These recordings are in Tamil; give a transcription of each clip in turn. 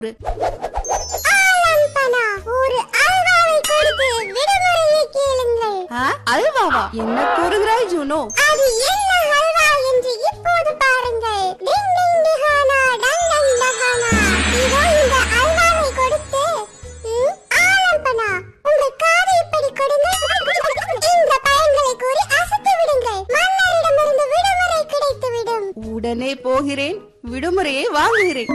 ஆலம்பனா, ஒரு அல்வாவை கொடுத்து விடுமுறையை கேளுங்கள் ஆ, அல்வாவா என்ன கூறுகிறாய் ஜூனோ அது என்ன அல்வா என்று இப்போது பாருங்கள் டிங் டிங் டிஹானா, டங் டங் டஹானா. இதோ இந்த அல்வாவை கொடுத்து ம், ஆலம்பனா, உங்கள் காதை இப்படி கொடுங்கள். இந்த பயன்களை கூறி அசைத்து விடுங்கள் மன்னரிடமிருந்து விடுமுறை கிடைத்துவிடும் உடனே போகிறேன் விடுமுறையை வாங்குகிறேன்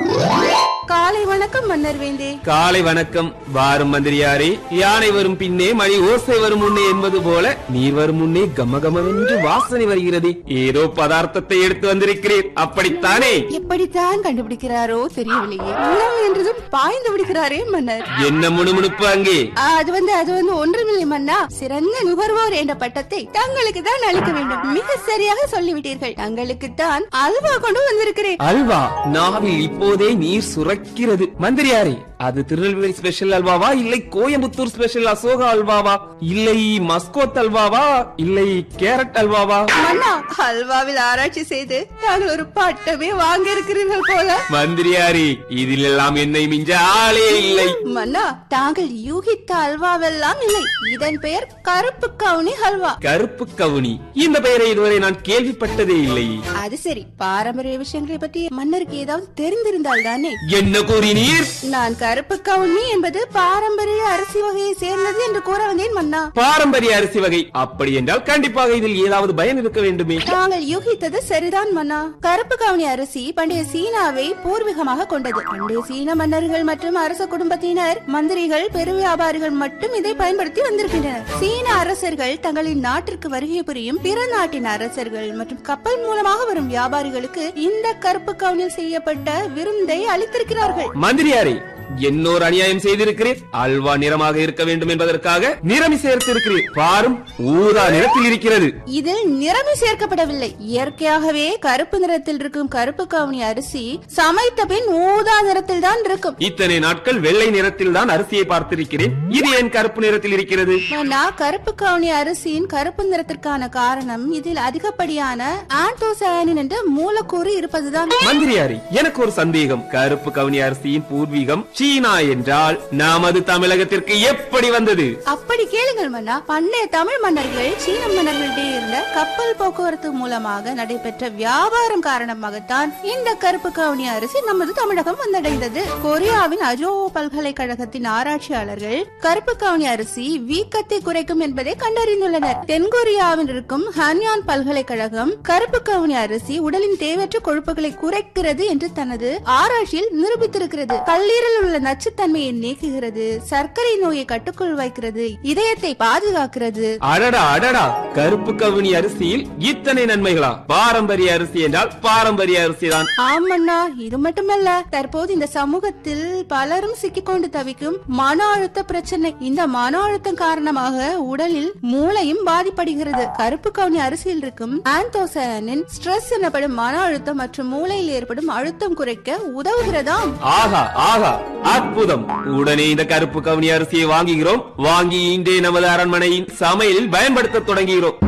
காலை வணக்கம் மன்னர் வேந்தே காலை வணக்கம் வாரும் மந்திரியாரே யானை வரும் பின்னே மணி ஓசை வரும் முன்னே என்பது போல நீர் வரும் முன்னே கமகமென்று வாசனை வருகிறது ஏதோ பதார்த்தத்தை எடுத்து வந்திருக்கிறேன் அப்படித்தானே எப்படித்தான் கண்டுபிடிக்கிறாரோ தெரியவில்லையே உணவு என்றதும் பாய்ந்து விடுகிறாரே மன்னர் என்ன முணுமுணுப்பு அங்கே ஆ, அது வந்து அது வந்து ஒன்றுமில்லை மன்னா சிறந்த நுகர்வோர் என்ற பட்டத்தை தங்களுக்கு தான் அளிக்க வேண்டும் மிக சரியாக சொல்லிவிட்டீர்கள் தங்களுக்கு தான் அல்வா கொண்டு வந்திருக்கிறேன் அல்வா நாவில் இப்போதே நீர் சுரக்கிறது மந்திரியாரே அது திருநெல்வேலி ஸ்பெஷல் அல்வாவா இல்லை கோயம்புத்தூர் ஸ்பெஷல் அசோகா அல்வாவா இல்லை மஸ்கோத் அல்வாவா இல்லை கேரட் அல்வாவா மன்னா அல்வாவில் ஆராய்ச்சி செய்து நாங்கள் ஒரு பட்டமே வாங்க இருக்கிறீர்கள் போல மந்திரியாரே இதில் எல்லாம் என்னை மிஞ்ச ஆளே இல்லை மன்னா தாங்கள் யூகித்த அல்வாவெல்லாம் இல்லை இதன் பெயர் கருப்பு கவுனி ஹல்வா கருப்பு கவுனி இந்த பெயரை இதுவரை நான் கேள்விப்பட்டதே இல்லை அது சரி பாரம்பரிய விஷயங்களை பற்றி மன்னருக்கு ஏதாவது தெரிந்திருந்தால் தானே என்ன கூறினீர் நான் கருப்பு கவுனி என்பது பாரம்பரிய அரிசி வகையை சேர்ந்தது என்று கூற வந்தேன் மன்னா பாரம்பரிய அரிசி வகை அப்படி என்றால் கண்டிப்பாக இதில் ஏதாவது பயன் இருக்க வேண்டுமே தாங்கள் யூகித்தது சரிதான் மன்னா கருப்பு கவுனி அரிசி பண்டைய சீனாவை பூர்வீகமாக கொண்டது பண்டைய சீன மன்னர்கள் மற்றும் அரச குடும்பத்தினர் மந்திரிகள் பெரு வியாபாரிகள் மட்டும் இதை பயன்படுத்தி வந்திருக்கின்றனர் சீன அரசர்கள் தங்களின் நாட்டிற்கு வருகை புரியும் பிற நாட்டின் அரசர்கள் மற்றும் கப்பல் மூலமாக வரும் வியாபாரிகளுக்கு இந்த கருப்பு கவுனில் செய்யப்பட்ட விருந்தை அளித்திருக்கிறார்கள் மந்திரியாரே என்னோர் அநியாயம் செய்திருக்கிறேன் அல்வா நிறமாக இருக்க வேண்டும் என்பதற்காக நிறமி சேர்த்திருக்கிறேன் பாரும் ஊதா நிறத்தில் இருக்கிறது இதில் நிறமி சேர்க்கப்படவில்லை இயற்கையாகவே கருப்பு நிறத்தில் இருக்கும் கருப்பு கவுனி அரிசி சமைத்த பின் ஊதா நிறத்தில் தான் இருக்கும் இத்தனை நாட்கள் வெள்ளை நிறத்தில் தான் அரிசியை பார்த்திருக்கிறேன் இது ஏன் கருப்பு நிறத்தில் இருக்கிறது ஆனா கருப்பு கவுனி அரிசியின் கருப்பு நிறத்திற்கான காரணம் இதில் அதிகப்படியான ஆன்டோசயானின் என்ற மூலக்கூறு இருப்பதுதான் மந்திரியாரே எனக்கு ஒரு சந்தேகம் கருப்பு கவுனி அரிசியின் பூர்வீகம் சீனா என்றால் நமது தமிழகத்திற்கு எப்படி வந்தது அப்படி கேளுங்கள் மன்னா பண்டைய தமிழ் மன்னர்கள் சீன மன்னர்களிடையே இருந்த கப்பல் போக்குவரத்து மூலமாக நடைபெற்ற வியாபாரம் காரணமாகத்தான் இந்த கருப்பு கவுனி அரிசி நமது தமிழகம் வந்தடைந்தது கொரியாவின் அஜோ பல்கலைக்கழகத்தின் ஆராய்ச்சியாளர்கள் கருப்பு கவுனி அரிசி வீக்கத்தை குறைக்கும் என்பதை கண்டறிந்துள்ளனர் தென்கொரியாவில் இருக்கும் ஹான்யான் பல்கலைக்கழகம் கருப்பு கவுனி அரிசி உடலின் தேவையற்ற கொழுப்புகளை குறைக்கிறது என்று தனது ஆராய்ச்சியில் நிரூபித்திருக்கிறது கல்லீரலில் உள்ள நச்சுத்தன்மையை நீக்குகிறது சர்க்கரை நோயை கட்டுக்குள் வைக்கிறது இதயத்தை பாதுகாக்கிறது அடடா அடடா கருப்பு கவுனி அரிசியில் இத்தனை நன்மைகளா பாரம்பரிய அரிசி என்றால் பாரம்பரிய அரிசி தான் ஆமண்ணா இது மட்டுமல்ல தற்போது இந்த சமூகத்தில் பலரும் சிக்கிக்கொண்டு தவிக்கும் மன அழுத்த பிரச்சனை இந்த மன அழுத்தம் காரணமாக உடலில் மூளையும் பாதிப்படுகிறது கருப்பு கவுனி அரிசியில் இருக்கும் ஆந்தோசயனின் ஸ்ட்ரெஸ் எனப்படும் மன அழுத்தம் மற்றும் மூளையில் ஏற்படும் அழுத்தம் குறைக்க உதவுகிறதாம் ஆஹா ஆஹா அற்புதம் உடனே இந்த கருப்பு கவுனி அரிசியை வாங்குகிறோம் வாங்கி இன்றே நமது அரண்மனையின் சமையலில் பயன்படுத்த தொடங்குகிறோம்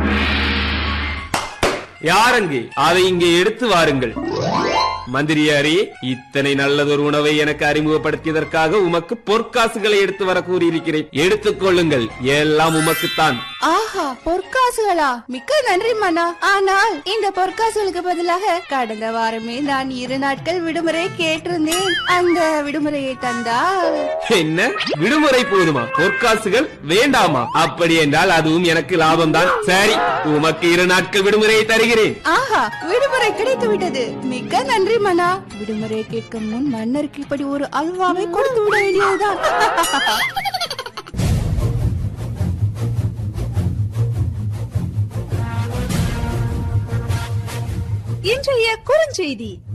யாரங்கே அதை இங்கே எடுத்து வாருங்கள் மந்திரியாரே இத்தனை நல்லதொரு உணவை எனக்கு அறிமுகப்படுத்தியதற்காக உமக்கு பொற்காசுகளை எடுத்து வர கூறியிருக்கிறேன் எடுத்துக் கொள்ளுங்கள் எல்லாம் உமக்குத்தான் ஆஹா பொற்காசுகளா மிக்க நன்றி மன்னா ஆனால் இந்த பொற்காசுகளுக்கு பதிலாக கடந்த வாரமே நான் இரு நாட்கள் விடுமுறை கேட்டிருந்தேன் அந்த விடுமுறையை தந்தால் என்ன விடுமுறை போதுமா பொற்காசுகள் வேண்டாமா அப்படி என்றால் அதுவும் எனக்கு லாபம்தான் சரி உமக்கு இரு நாட்கள் விடுமுறையை தருகிறேன் ஆஹா விடுமுறை கிடைத்து விட்டது மிக்க நன்றி மன்னா விடுமுறை கேட்கும் முன் மன்னருக்கு இப்படி ஒரு அல்வாவை கொடுத்து விட வேண்டியதுதான் இன்றைய குறுஞ்செய்தி